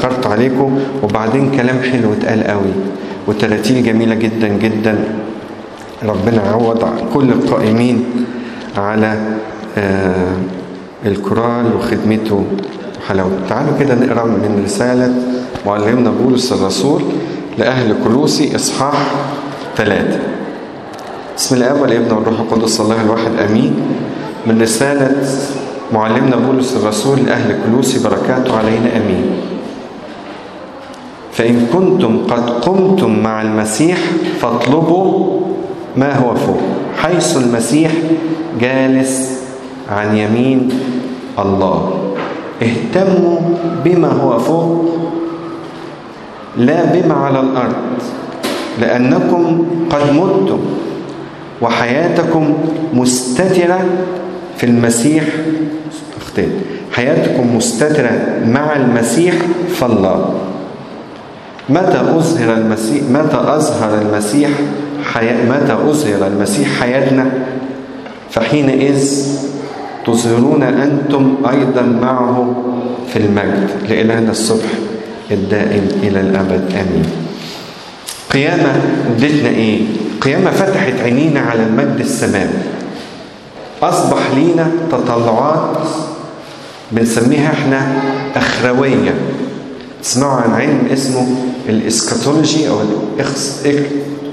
اتأخرت عليكم وبعدين كلام حلو اتقال قوي وتراتيل جميلة جدا جدا ربنا عوض كل القائمين على آه الكورال وخدمته وحلاوته تعالوا كده نقرا من رسالة معلمنا بولس الرسول لأهل كلوسي إصحاح ثلاثة بسم الله والابن والروح القدس الله الواحد أمين من رسالة معلمنا بولس الرسول لأهل كلوسي بركاته علينا أمين فإن كنتم قد قمتم مع المسيح فاطلبوا ما هو فوق حيث المسيح جالس عن يمين الله اهتموا بما هو فوق لا بما على الأرض لأنكم قد متم وحياتكم مستترة في المسيح اختين حياتكم مستترة مع المسيح فالله متى أظهر المسيح متى أظهر المسيح حي... متى أظهر المسيح حياتنا فحينئذ تظهرون أنتم أيضا معه في المجد لإلهنا الصبح الدائم إلى الأبد آمين قيامة ادتنا إيه؟ قيامة فتحت عينينا على المجد السماوي أصبح لينا تطلعات بنسميها احنا أخروية تسمعوا عن علم اسمه الإسكاتولوجي أو الإخس إك...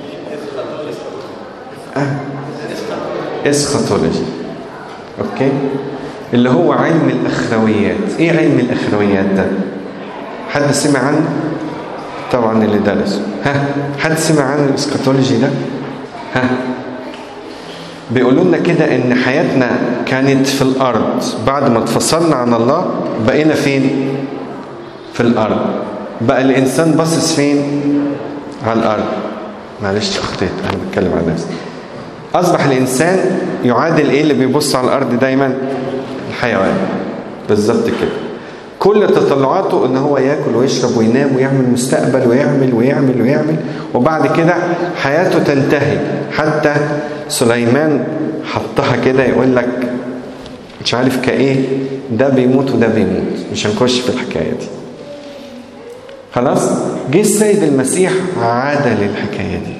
أه. إسكاتولوجي أوكي اللي هو علم الأخرويات إيه علم الأخرويات ده حد سمع عنه طبعا اللي درسه ها حد سمع عن الإسكاتولوجي ده ها بيقولوا لنا كده ان حياتنا كانت في الارض بعد ما اتفصلنا عن الله بقينا فين في الارض بقى الانسان باصص فين على الارض معلش اخطيت انا بتكلم عن نفسي اصبح الانسان يعادل ايه اللي بيبص على الارض دايما الحيوان بالظبط كده كل تطلعاته ان هو ياكل ويشرب وينام ويعمل مستقبل ويعمل ويعمل ويعمل وبعد كده حياته تنتهي حتى سليمان حطها كده يقول لك مش عارف كايه ده بيموت وده بيموت مش هنخش في الحكايه دي خلاص جه السيد المسيح عاد للحكايه دي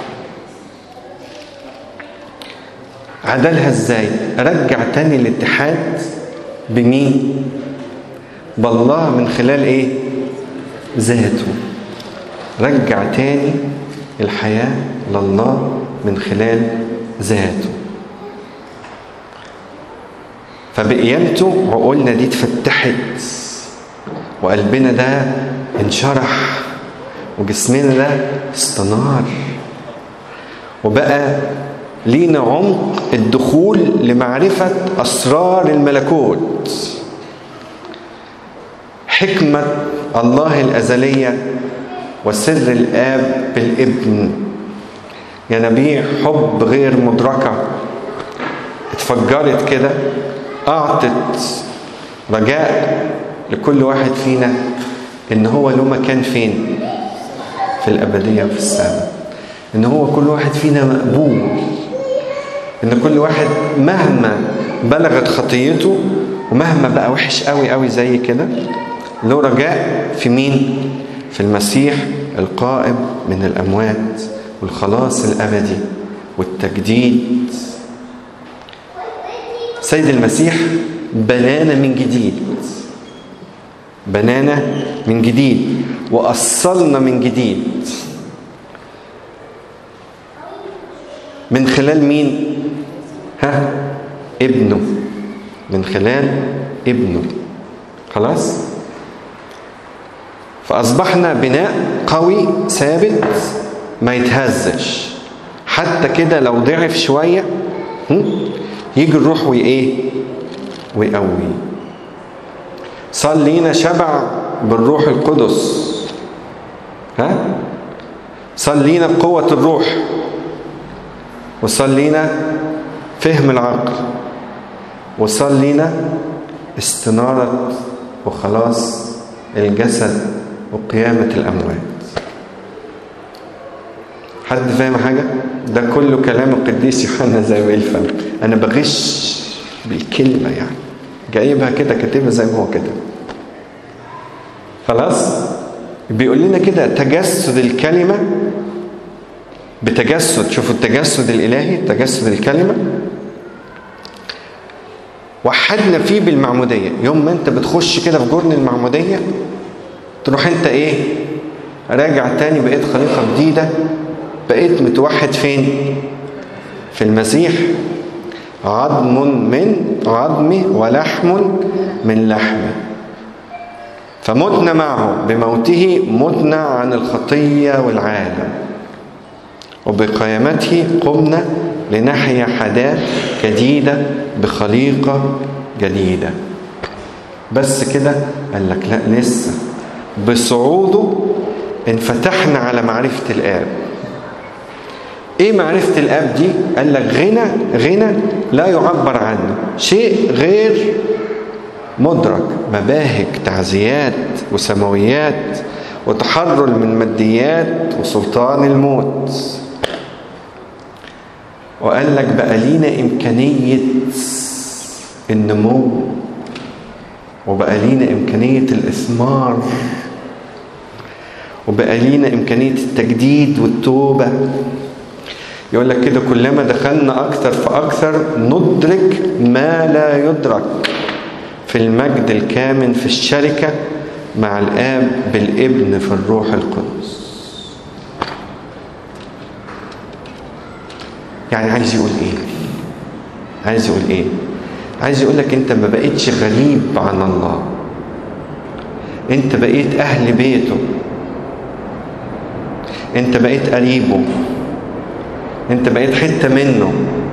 عدلها ازاي رجع تاني الاتحاد بمين بالله من خلال ايه ذاته رجع تاني الحياة لله من خلال ذاته فبقيامته عقولنا دي اتفتحت وقلبنا ده انشرح وجسمنا ده استنار وبقى لينا عمق الدخول لمعرفة أسرار الملكوت حكمة الله الأزلية وسر الآب بالابن ينابيع حب غير مدركة اتفجرت كده أعطت رجاء لكل واحد فينا إن هو له مكان فين في الأبدية وفي السماء إن هو كل واحد فينا مقبول إن كل واحد مهما بلغت خطيته ومهما بقى وحش قوي قوي زي كده له رجاء في مين في المسيح القائم من الأموات والخلاص الأبدي والتجديد سيد المسيح بنانا من جديد بنانا من جديد وأصلنا من جديد من خلال مين ها ابنه من خلال ابنه خلاص فأصبحنا بناء قوي ثابت ما يتهزش حتى كده لو ضعف شوية يجي الروح وإيه ويقوي صار لينا شبع بالروح القدس ها صار لينا قوة الروح وصار لينا فهم العقل وصار لينا استنارة وخلاص الجسد وقيامة الأموات حد فاهم حاجة؟ ده كله كلام القديس يوحنا زي ما يفهم أنا بغش بالكلمة يعني جايبها كده كاتبها زي ما هو كده خلاص بيقول لنا كده تجسد الكلمة بتجسد شوفوا التجسد الإلهي تجسد الكلمة وحدنا فيه بالمعمودية يوم ما انت بتخش كده في جرن المعمودية تروح انت ايه راجع تاني بقيت خليقة جديدة بقيت متوحد فين في المسيح عظم من عظمي ولحم من لحمه فمتنا معه بموته متنا عن الخطية والعالم وبقيامته قمنا لنحيا حياة جديدة بخليقة جديدة بس كده قال لك لا لسه بصعوده انفتحنا على معرفة الآب ايه معرفة الآب دي قال لك غنى غنى لا يعبر عنه شيء غير مدرك مباهج تعزيات وسماويات وتحرر من ماديات وسلطان الموت وقال لك بقى لينا إمكانية النمو وبقى لينا إمكانية الإثمار وبقى لينا إمكانية التجديد والتوبة يقول لك كده كلما دخلنا أكثر فأكثر ندرك ما لا يدرك في المجد الكامن في الشركة مع الآب بالابن في الروح القدس يعني عايز يقول ايه عايز يقول ايه عايز يقول لك انت ما بقيتش غريب عن الله انت بقيت اهل بيته انت بقيت قريبه انت بقيت حتة منه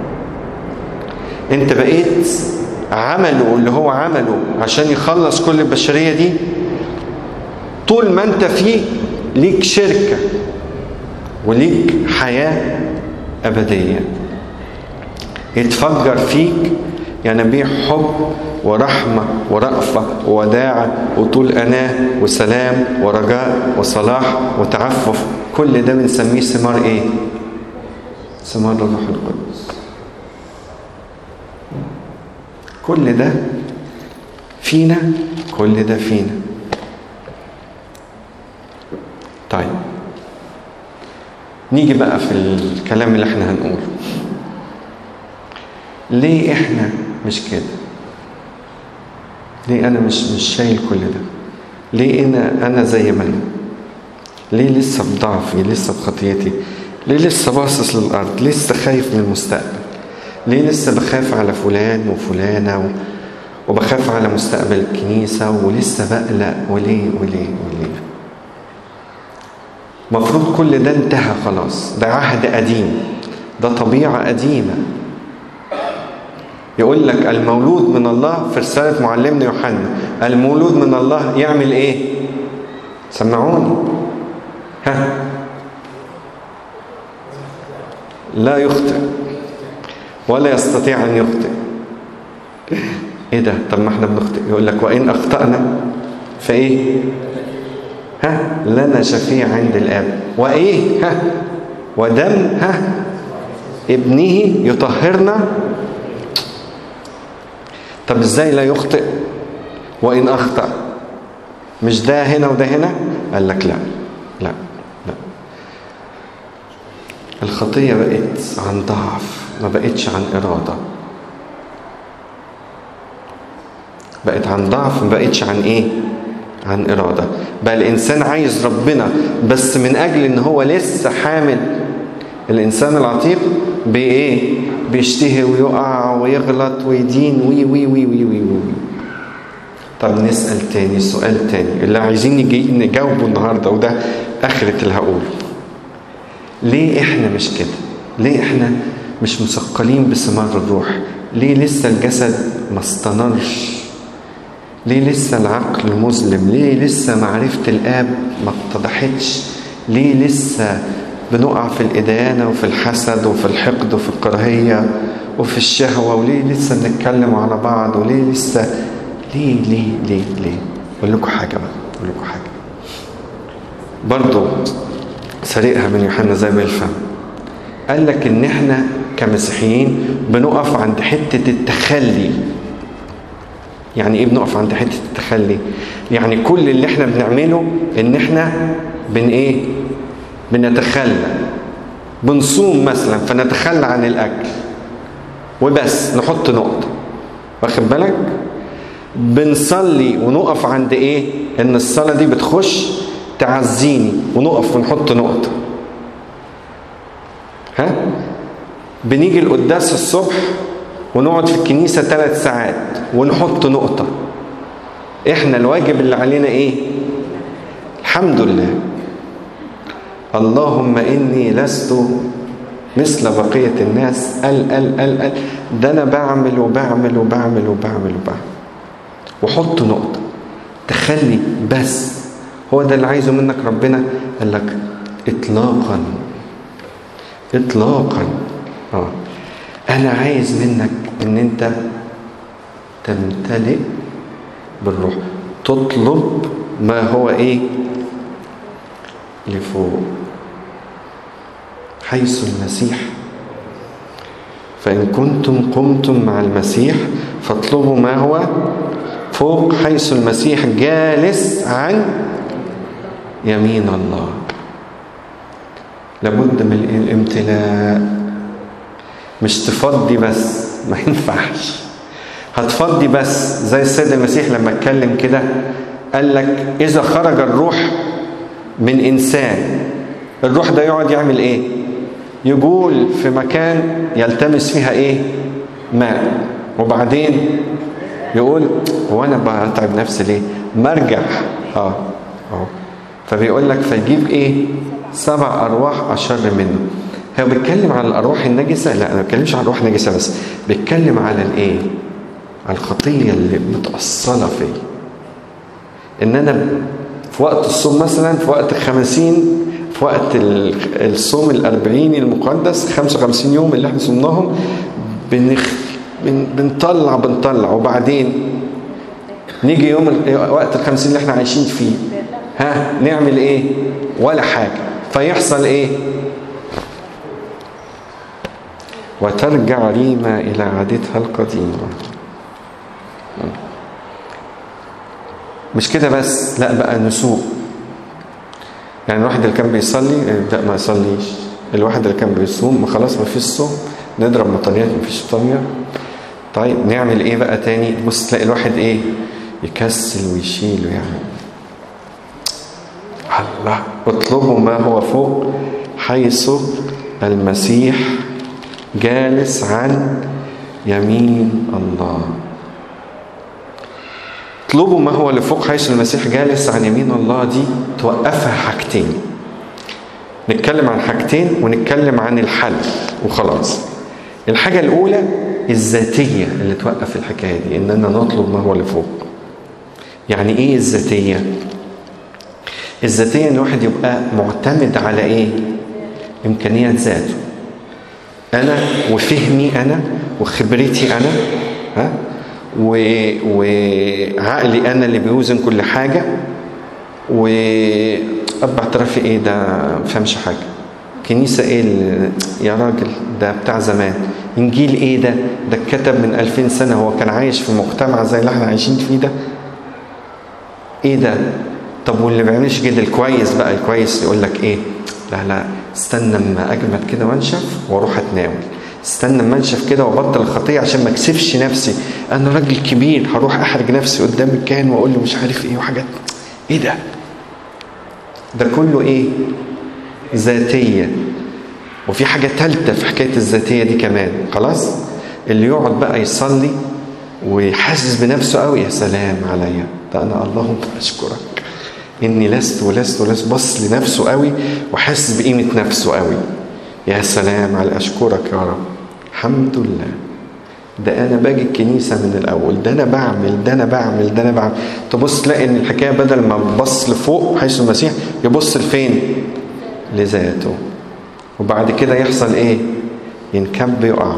انت بقيت عمله اللي هو عمله عشان يخلص كل البشرية دي طول ما انت فيه ليك شركة وليك حياة أبدية يتفجر فيك ينابيع حب ورحمة ورأفة ووداعة وطول أناة وسلام ورجاء وصلاح وتعفف كل ده بنسميه ثمار إيه؟ ثمار الروح القدس كل ده فينا كل ده فينا طيب نيجي بقى في الكلام اللي احنا هنقوله ليه احنا مش كده ليه انا مش مش شايل كل ده ليه انا انا زي ما انا ليه لسه بضعفي لسه بخطيتي ليه لسه باصص للارض لسه خايف من المستقبل ليه لسه بخاف على فلان وفلانة و... وبخاف على مستقبل الكنيسة ولسه بقلق وليه وليه وليه مفروض كل ده انتهى خلاص ده عهد قديم ده طبيعة قديمة يقول لك المولود من الله في رسالة معلمنا يوحنا المولود من الله يعمل ايه سمعوني ها لا يخطئ ولا يستطيع أن يخطئ ايه ده طب ما احنا بنخطئ يقول لك وإن أخطأنا فإيه ها لنا شفيع عند الآب وإيه ها ودم ها ابنه يطهرنا طب ازاي لا يخطئ وإن أخطأ مش ده هنا وده هنا قال لك لا لا لا الخطية بقت عن ضعف ما بقتش عن إرادة بقت عن ضعف ما بقتش عن إيه عن إرادة بقى الإنسان عايز ربنا بس من أجل إن هو لسه حامل الإنسان العتيق بإيه بيشتهي ويقع ويغلط ويدين وي وي وي وي وي, وي. طب نسأل تاني سؤال تاني اللي عايزين نجي نجاوبه النهاردة وده آخرة اللي هقوله ليه إحنا مش كده ليه إحنا مش مثقلين بثمار الروح ليه لسه الجسد ما استنرش ليه لسه العقل مظلم ليه لسه معرفة الآب ما اتضحتش ليه لسه بنقع في الإدانة وفي الحسد وفي الحقد وفي الكراهية وفي الشهوة وليه لسه بنتكلم على بعض وليه لسه ليه ليه ليه ليه أقول لكم حاجة بقى أقول لكم حاجة برضو سريقها من يوحنا زي ما الفهم قال لك إن إحنا كمسيحيين بنقف عند حتة التخلي يعني ايه بنقف عند حته التخلي يعني كل اللي احنا بنعمله ان احنا بن ايه بنتخلى بنصوم مثلا فنتخلى عن الاكل وبس نحط نقطه واخد بالك بنصلي ونقف عند ايه ان الصلاه دي بتخش تعزيني ونقف ونحط نقطه ها بنيجي القداس الصبح ونقعد في الكنيسة ثلاث ساعات ونحط نقطة احنا الواجب اللي علينا ايه الحمد لله اللهم اني لست مثل بقية الناس ال ال ال ال ده انا بعمل وبعمل وبعمل وبعمل وبعمل وحط نقطة تخلي بس هو ده اللي عايزه منك ربنا قال لك اطلاقا اطلاقا اه انا عايز منك ان انت تمتلئ بالروح تطلب ما هو ايه لفوق حيث المسيح فإن كنتم قمتم مع المسيح فاطلبوا ما هو فوق حيث المسيح جالس عن يمين الله لابد من الامتلاء مش تفضي بس ما ينفعش هتفضي بس زي السيد المسيح لما اتكلم كده قال لك اذا خرج الروح من انسان الروح ده يقعد يعمل ايه يقول في مكان يلتمس فيها ايه ماء وبعدين يقول هو انا بتعب نفسي ليه مرجع اه اه فبيقول لك فيجيب ايه سبع ارواح اشر منه هو بيتكلم على الارواح النجسه لا انا ما بتكلمش على الارواح النجسه بس بيتكلم على الايه على الخطيه اللي متاصله فيا ان انا في وقت الصوم مثلا في وقت الخمسين في وقت الصوم الأربعيني المقدس 55 يوم اللي احنا صمناهم بنخ... بن... بنطلع بنطلع وبعدين نيجي يوم ال... وقت الخمسين اللي احنا عايشين فيه ها نعمل ايه ولا حاجة فيحصل ايه وترجع ريما إلى عادتها القديمة مش كده بس لا بقى نسوق يعني الواحد اللي كان بيصلي لا ما يصليش الواحد اللي كان بيصوم ما خلاص ما فيش صوم نضرب مطريات ما فيش طمية طيب نعمل ايه بقى تاني بص تلاقي الواحد ايه يكسل ويشيل ويعمل الله اطلبوا ما هو فوق حيث المسيح جالس عن يمين الله اطلبوا ما هو لفوق حيث المسيح جالس عن يمين الله دي توقفها حاجتين نتكلم عن حاجتين ونتكلم عن الحل وخلاص الحاجة الأولى الذاتية اللي توقف الحكاية دي إننا نطلب ما هو لفوق يعني إيه الذاتية؟ الذاتية إن الواحد يبقى معتمد على إيه؟ إمكانيات ذاته أنا وفهمي أنا وخبرتي أنا ها وعقلي انا اللي بيوزن كل حاجه واب اعترافي ايه ده ما فهمش حاجه كنيسه ايه يا راجل ده بتاع زمان انجيل ايه ده ده اتكتب من 2000 سنه هو كان عايش في مجتمع زي اللي احنا عايشين فيه ده ايه ده طب واللي ما بيعملش كده الكويس بقى الكويس يقول لك ايه لا لا استنى اما اجمد كده وانشف واروح اتناول استنى اما انشف كده وابطل الخطيه عشان ما اكسفش نفسي انا راجل كبير هروح احرج نفسي قدام الكاهن واقول له مش عارف ايه وحاجات ايه ده ده كله ايه ذاتيه وفي حاجه ثالثه في حكايه الذاتيه دي كمان خلاص اللي يقعد بقى يصلي ويحسس بنفسه قوي يا سلام عليا ده انا اللهم اشكرك اني لست ولست ولست بص لنفسه قوي وحاسس بقيمه نفسه قوي يا سلام على اشكرك يا رب الحمد لله ده انا باجي الكنيسه من الاول ده انا بعمل ده انا بعمل ده انا بعمل تبص تلاقي ان الحكايه بدل ما تبص لفوق حيث المسيح يبص لفين لذاته وبعد كده يحصل ايه ينكب يقع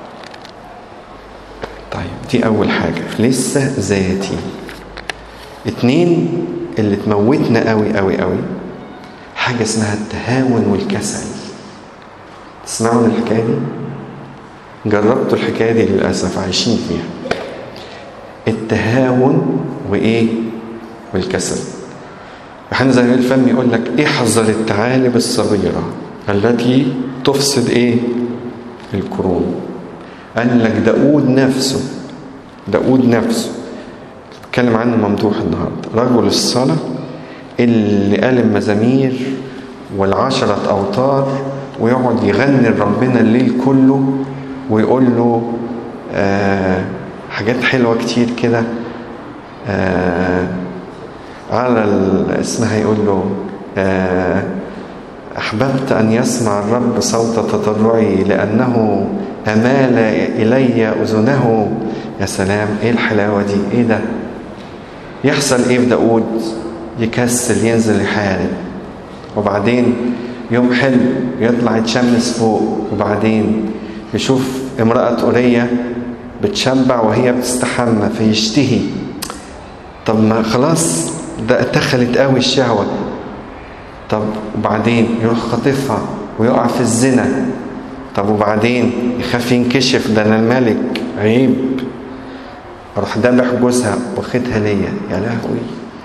طيب دي اول حاجه لسه ذاتي اتنين اللي تموتنا قوي قوي قوي حاجه اسمها التهاون والكسل تسمعوا الحكايه دي جربتوا الحكايه دي للاسف عايشين فيها التهاون وايه والكسل يوحنا زي الفم يقول لك احذر الثعالب الصغيره التي تفسد ايه الكروم قال لك داود نفسه داود نفسه بتكلم عنه ممدوح النهارده رجل الصلاه اللي قال المزامير والعشرة أوتار ويقعد يغني لربنا الليل كله ويقول له آه حاجات حلوة كتير كده آه على اسمها يقول له آه أحببت أن يسمع الرب صوت تضرعي لأنه أمال إلي أذنه يا سلام إيه الحلاوة دي إيه ده يحصل إيه في داود يكسل ينزل يحارب وبعدين يوم حلو يطلع يتشمس فوق وبعدين يشوف امرأة أورية بتشبع وهي بتستحمى فيشتهي طب ما خلاص ده اتخلت قوي الشهوة طب وبعدين يروح خاطفها ويقع في الزنا طب وبعدين يخاف ينكشف ده انا الملك عيب اروح دبح جوزها واخدها ليا يا لهوي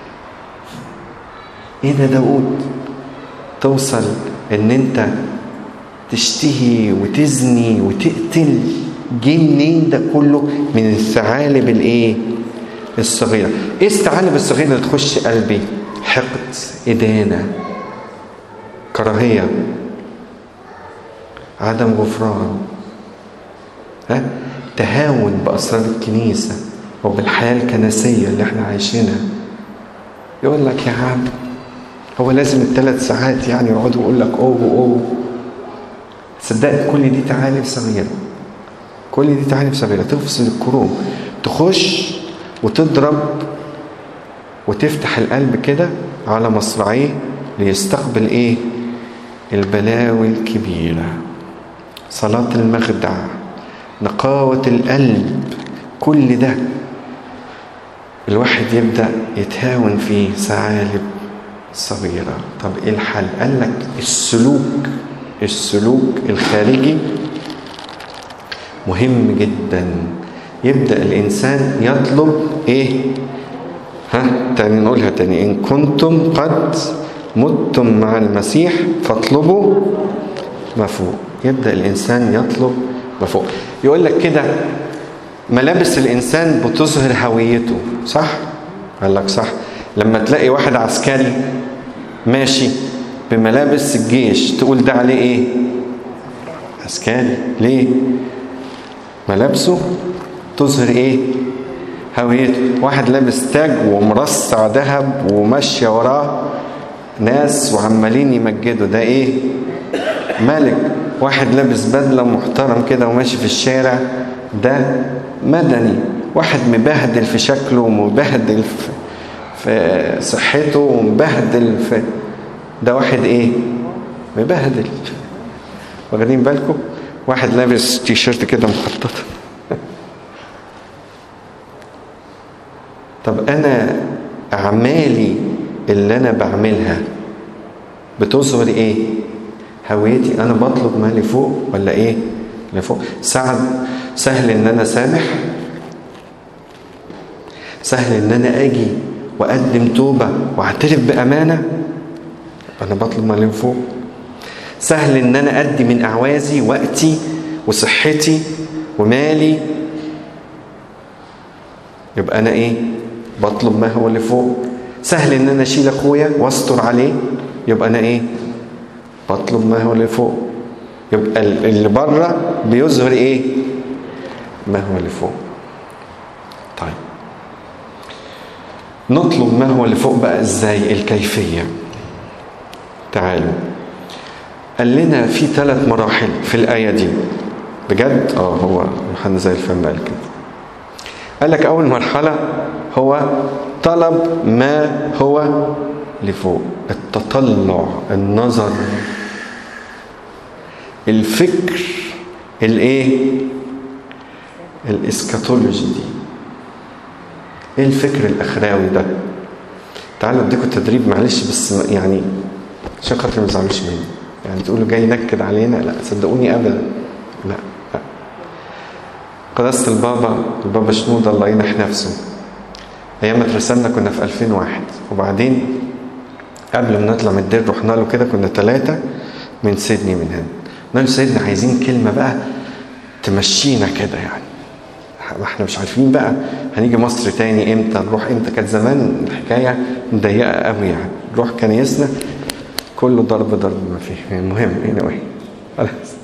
ايه ده داود توصل ان انت تشتهي وتزني وتقتل جه منين ده كله من الثعالب الايه الصغيره ايه الثعالب الصغيره اللي تخش قلبي حقد ادانه كراهيه عدم غفران ها تهاون باسرار الكنيسه وبالحياه الكنسيه اللي احنا عايشينها يقول لك يا عم هو لازم الثلاث ساعات يعني يقعدوا يقول لك اوه اوه صدقت كل دي تعالب صغيره كل دي تعالب صغيره تفصل الكروم تخش وتضرب وتفتح القلب كده على مصراعيه ليستقبل ايه البلاوي الكبيره صلاه المخدع نقاوه القلب كل ده الواحد يبدا يتهاون فيه ثعالب صغيرة طب ايه الحل قال لك السلوك السلوك الخارجي مهم جدا يبدأ الإنسان يطلب إيه ها تاني نقولها تاني إن كنتم قد متم مع المسيح فاطلبوا ما فوق يبدأ الإنسان يطلب ما فوق يقول لك كده ملابس الإنسان بتظهر هويته صح؟ قال لك صح لما تلاقي واحد عسكري ماشي بملابس الجيش تقول ده عليه ايه عسكري ليه ملابسه تظهر ايه هويته واحد لابس تاج ومرصع ذهب وماشيه وراه ناس وعمالين يمجدوا ده ايه ملك واحد لابس بدله محترم كده وماشي في الشارع ده مدني واحد مبهدل في شكله ومبهدل في في صحته ومبهدل في ده واحد ايه مبهدل واخدين بالكم واحد لابس تي شيرت كده مخطط طب انا اعمالي اللي انا بعملها بتظهر ايه هويتي انا بطلب مالي فوق ولا ايه لفوق سعد سهل ان انا سامح سهل ان انا اجي واقدم توبه واعترف بامانه انا بطلب من فوق سهل ان انا ادي من اعوازي وقتي وصحتي ومالي يبقى انا ايه بطلب ما هو اللي فوق سهل ان انا اشيل اخويا واستر عليه يبقى انا ايه بطلب ما هو اللي فوق يبقى اللي بره بيظهر ايه ما هو اللي فوق طيب نطلب ما هو اللي فوق بقى ازاي الكيفيه تعالوا قال لنا في ثلاث مراحل في الايه دي بجد اه هو يوحنا زي الفم قال كده قال لك اول مرحله هو طلب ما هو لفوق التطلع النظر الفكر الايه الاسكاتولوجي دي ايه الفكر الاخراوي ده تعالوا اديكم تدريب معلش بس يعني عشان خاطر ما تزعلوش مني يعني تقولوا جاي ينكد علينا لا صدقوني ابدا لا لا قداسة البابا البابا شنودة الله ينح نفسه ايام ما اترسلنا كنا في 2001 وبعدين قبل ما نطلع من الدير رحنا له كده كنا ثلاثة من سيدني من هنا قلنا له سيدنا عايزين كلمة بقى تمشينا كده يعني ما احنا مش عارفين بقى هنيجي مصر تاني امتى نروح امتى كانت زمان الحكاية مضيقة قوي يعني نروح كنيسنا كله ضرب ضرب ما فيه المهم anyway خلاص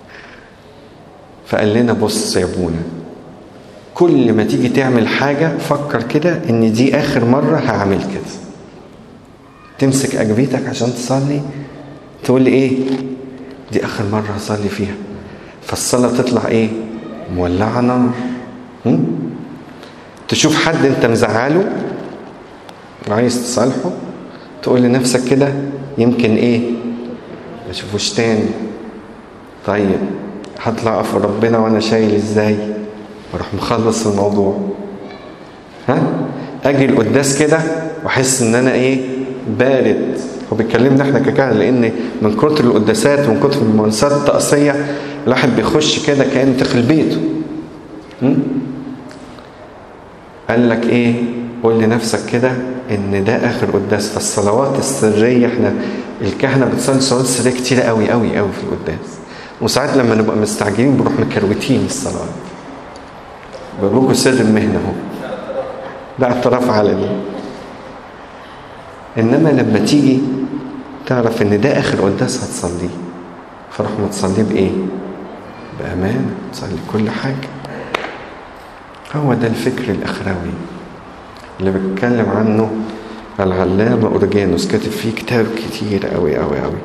فقال لنا بص يا ابونا كل ما تيجي تعمل حاجة فكر كده ان دي اخر مرة هعمل كده تمسك اجبيتك عشان تصلي تقول لي ايه دي اخر مرة هصلي فيها فالصلاة تطلع ايه مولعة نار تشوف حد انت مزعله وعايز تصالحه تقول لنفسك كده يمكن ايه ما اشوفوش تاني طيب هطلع في ربنا وانا شايل ازاي واروح مخلص الموضوع ها اجي القداس كده واحس ان انا ايه بارد هو بيكلمنا احنا ككهنه لان من كتر القداسات ومن كتر الممارسات الطقسيه الواحد بيخش كده كان داخل بيته قال لك ايه قول لنفسك كده ان ده اخر قداس فالصلوات السريه احنا الكهنه بتصلي صلوات سريه كتيره قوي قوي قوي في القداس وساعات لما نبقى مستعجلين بنروح مكروتين الصلاه بقول لكم سر المهنه اهو ده اعتراف علني انما لما تيجي تعرف ان ده اخر قداس هتصليه فروح متصليه بايه بامانه تصلي كل حاجه هو ده الفكر الاخروي اللي بيتكلم عنه العلامة أورجانوس كاتب فيه كتاب كتير قوي قوي قوي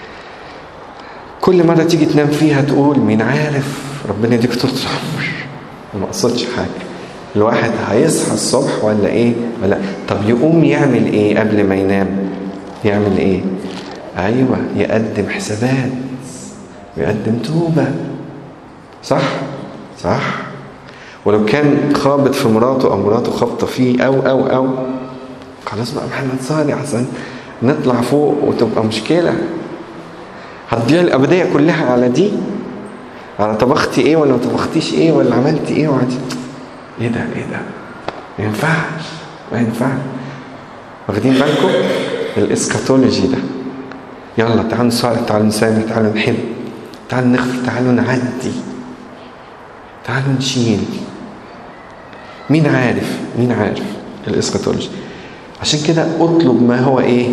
كل مرة تيجي تنام فيها تقول مين عارف ربنا يديك طول العمر ما اقصدش حاجة الواحد هيصحى الصبح ولا ايه ولا طب يقوم يعمل ايه قبل ما ينام يعمل ايه ايوه يقدم حسابات ويقدم توبة صح صح ولو كان خابط في مراته او مراته خابطه فيه او او او خلاص بقى محمد صالح عشان نطلع فوق وتبقى مشكله هتضيع الابديه كلها على دي على طبختي ايه ولا ما طبختيش ايه ولا عملتي ايه وعدي ايه ده ايه ده ما ينفعش ما ينفعش واخدين بالكم الاسكاتولوجي ده يلا تعالوا نصالح تعالوا نسامح تعالوا نحب تعالوا نغفر تعالوا نعدي تعالوا نشيل مين عارف مين عارف الاسكاتولوجي عشان كده اطلب ما هو ايه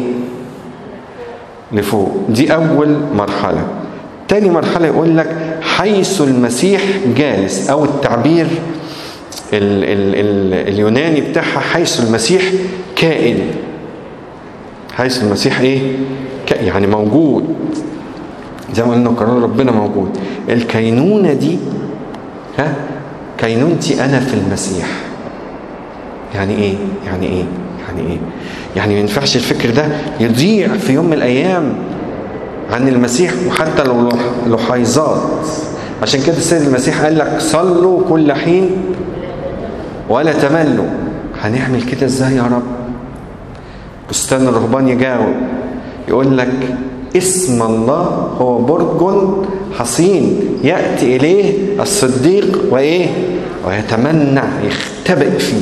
لفوق دي اول مرحله تاني مرحله يقول لك حيث المسيح جالس او التعبير ال ال ال اليوناني بتاعها حيث المسيح كائن حيث المسيح ايه يعني موجود زي ما قلنا قرار ربنا موجود الكينونه دي ها كينونتي انا في المسيح يعني ايه يعني ايه يعني ايه يعني ما ينفعش الفكر ده يضيع في يوم من الايام عن المسيح وحتى لو لحيظات عشان كده السيد المسيح قال لك صلوا كل حين ولا تملوا هنعمل كده ازاي يا رب بستان الرهبان يجاوب يقول لك اسم الله هو برج حصين يأتي إليه الصديق وإيه ويتمنع يختبئ فيه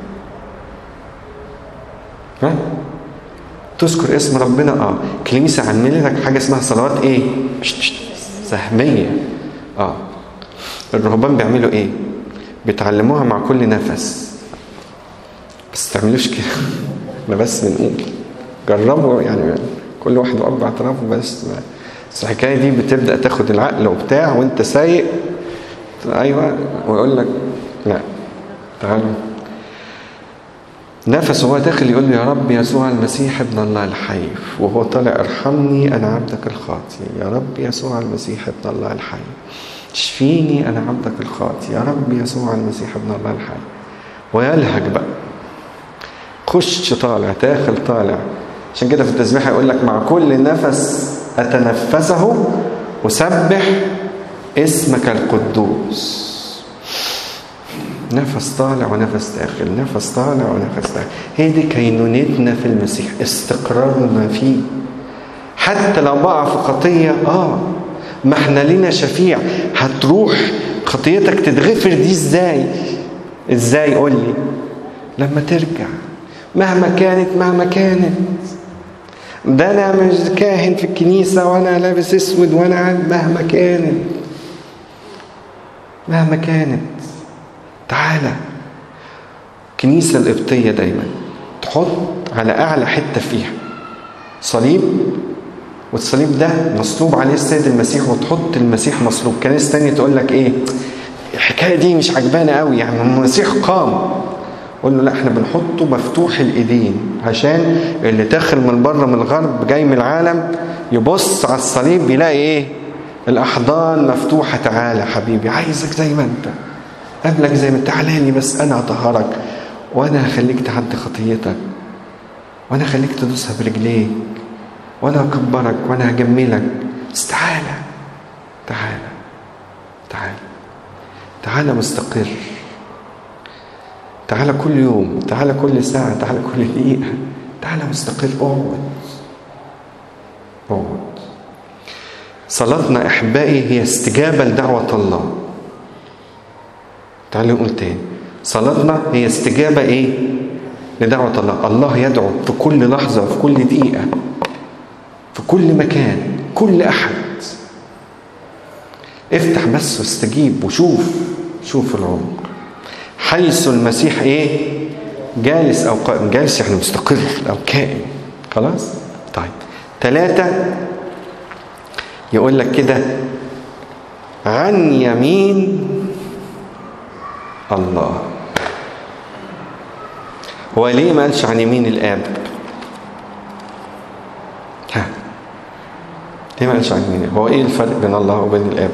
ها تذكر اسم ربنا اه كنيسة عمل لك حاجة اسمها صلوات ايه سهمية اه الرهبان بيعملوا ايه بيتعلموها مع كل نفس بس تعملوش كده احنا بس بنقول جربوا يعني كل واحد وقف باعترافه بس بس الحكايه دي بتبدا تاخد العقل وبتاع وانت سايق ايوه ويقول لك لا تعالوا نفس وهو داخل يقول له يا رب يسوع المسيح ابن الله الحي وهو طالع ارحمني انا عبدك الخاطي يا رب يسوع المسيح ابن الله الحي اشفيني انا عبدك الخاطي يا رب يسوع المسيح ابن الله الحي ويلهج بقى خش طالع داخل طالع عشان كده في التسبيح يقول لك مع كل نفس اتنفسه وسبح اسمك القدوس نفس طالع ونفس داخل نفس طالع ونفس داخل هي دي كينونتنا في المسيح استقرارنا فيه حتى لو بقع في خطية اه ما احنا لنا شفيع هتروح خطيتك تتغفر دي ازاي ازاي قول لي لما ترجع مهما كانت مهما كانت ده انا مش كاهن في الكنيسة وانا لابس اسود وانا مهما كانت مهما كانت تعالى الكنيسة القبطية دايما تحط على أعلى حتة فيها صليب والصليب ده مصلوب عليه السيد المسيح وتحط المسيح مصلوب كنايس تانية تقول لك ايه الحكاية دي مش عجبانة قوي يعني المسيح قام قول له لا احنا بنحطه مفتوح الايدين عشان اللي داخل من بره من الغرب جاي من العالم يبص على الصليب يلاقي ايه الاحضان مفتوحه تعالى حبيبي عايزك زي ما انت قبلك زي ما انت تعالى لي بس انا اطهرك وانا هخليك تعدي خطيتك وانا هخليك تدوسها برجليك وانا اكبرك وانا هجملك بس تعالى تعالى تعالى تعالى مستقر تعالى كل يوم تعالى كل ساعة تعالى كل دقيقة تعالى مستقر اقعد اقعد صلاتنا احبائي هي استجابة لدعوة الله تعالوا نقول تاني صلاتنا هي استجابة ايه لدعوة الله الله يدعو في كل لحظة وفي كل دقيقة في كل مكان كل أحد افتح بس واستجيب وشوف شوف العمق حيث المسيح ايه جالس او قائم جالس يعني مستقر او كائن خلاص طيب ثلاثة يقول لك كده عن يمين الله هو ليه ما قالش عن يمين الاب ها ليه ما قالش عن يمين هو ايه الفرق بين الله وبين الاب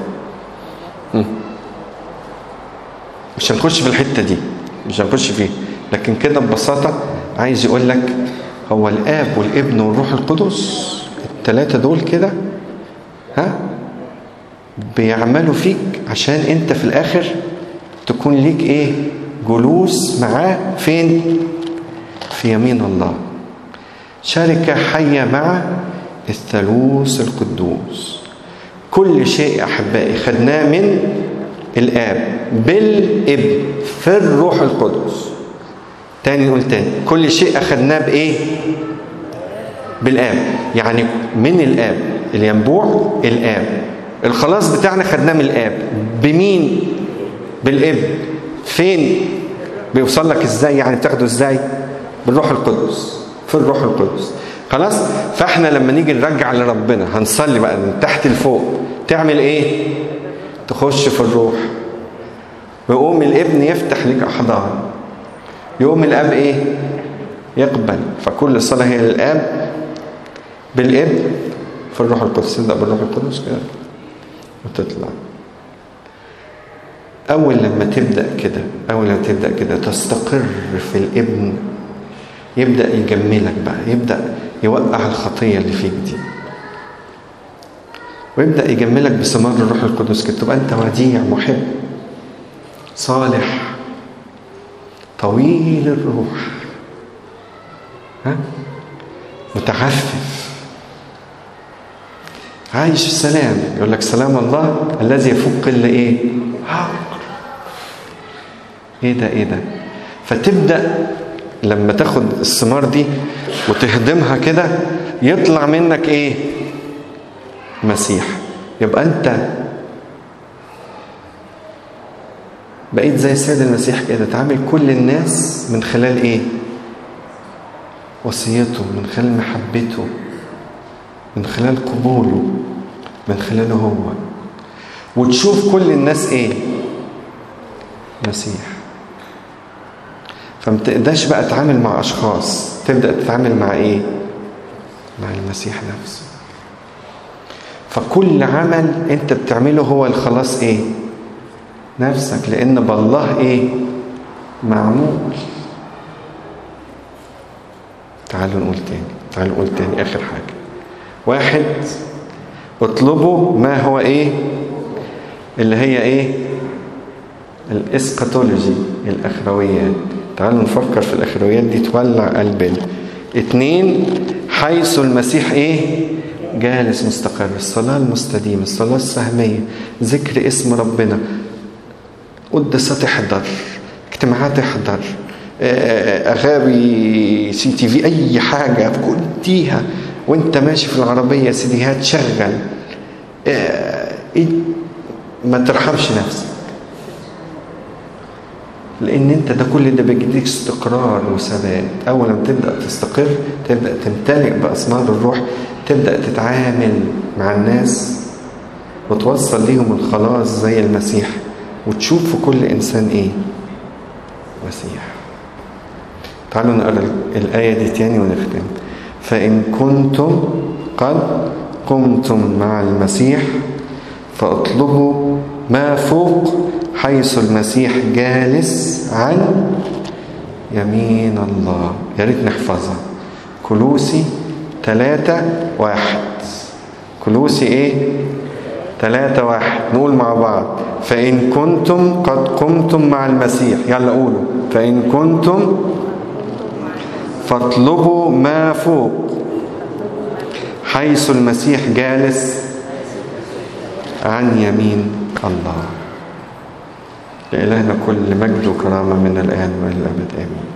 مش هنخش في الحته دي مش هنخش فيه لكن كده ببساطه عايز يقول لك هو الاب والابن والروح القدس الثلاثه دول كده ها بيعملوا فيك عشان انت في الاخر تكون ليك ايه جلوس معاه فين في يمين الله شركة حية مع الثالوث القدوس كل شيء أحبائي خدناه من الآب بالابن في الروح القدس تاني نقول تاني كل شيء أخدناه بإيه بالآب يعني من الآب الينبوع الآب الخلاص بتاعنا خدناه من الآب بمين بالابن فين بيوصل لك ازاي يعني بتاخده ازاي بالروح القدس في الروح القدس خلاص فاحنا لما نيجي نرجع لربنا هنصلي بقى من تحت لفوق تعمل ايه تخش في الروح ويقوم الابن يفتح لك احضان يقوم الاب ايه يقبل فكل صلاه هي للاب بالابن في الروح القدس تبدا بالروح القدس كده وتطلع أول لما تبدأ كده أول لما تبدأ كده تستقر في الابن يبدأ يجملك بقى يبدأ يوقع الخطية اللي فيك دي ويبدأ يجملك بثمار الروح القدس كده تبقى أنت وديع محب صالح طويل الروح ها متعفف عايش في سلام يقول لك سلام الله الذي يفوق كل ايه عقل ايه ده ايه ده فتبدا لما تاخد الثمار دي وتهضمها كده يطلع منك ايه مسيح يبقى انت بقيت زي السيد المسيح كده تعامل كل الناس من خلال ايه وصيته من خلال محبته من خلال قبوله من خلاله هو وتشوف كل الناس ايه مسيح فما تقدرش بقى تتعامل مع اشخاص تبدا تتعامل مع ايه مع المسيح نفسه فكل عمل انت بتعمله هو الخلاص ايه نفسك لان بالله ايه معمول تعالوا نقول تاني تعالوا نقول تاني اخر حاجه واحد اطلبوا ما هو ايه اللي هي ايه الاسكاتولوجي الاخرويات تعالوا نفكر في الاخرويات دي تولع قلبنا اتنين حيث المسيح ايه جالس مستقر الصلاة المستديمة الصلاة السهمية ذكر اسم ربنا قدسات احضر اجتماعات احضر أغابي سي تي في أي حاجة اديها وانت ماشي في العربية سيديهات شغل ما ترحمش نفسك لان انت ده كل ده بيديك استقرار وثبات اول ما تبدا تستقر تبدا تمتلئ باسمار الروح تبدا تتعامل مع الناس وتوصل ليهم الخلاص زي المسيح وتشوف في كل انسان ايه مسيح تعالوا نقرا الايه دي تاني ونختم فان كنتم قد قمتم مع المسيح فاطلبوا ما فوق حيث المسيح جالس عن يمين الله يا ريت نحفظها كلوسي ثلاثة واحد كلوسي ايه ثلاثة واحد نقول مع بعض فإن كنتم قد قمتم مع المسيح يلا قولوا فإن كنتم فاطلبوا ما فوق حيث المسيح جالس عن يمين الله لإلهنا كل مجد وكرامة من الآن وإلى الأبد آمين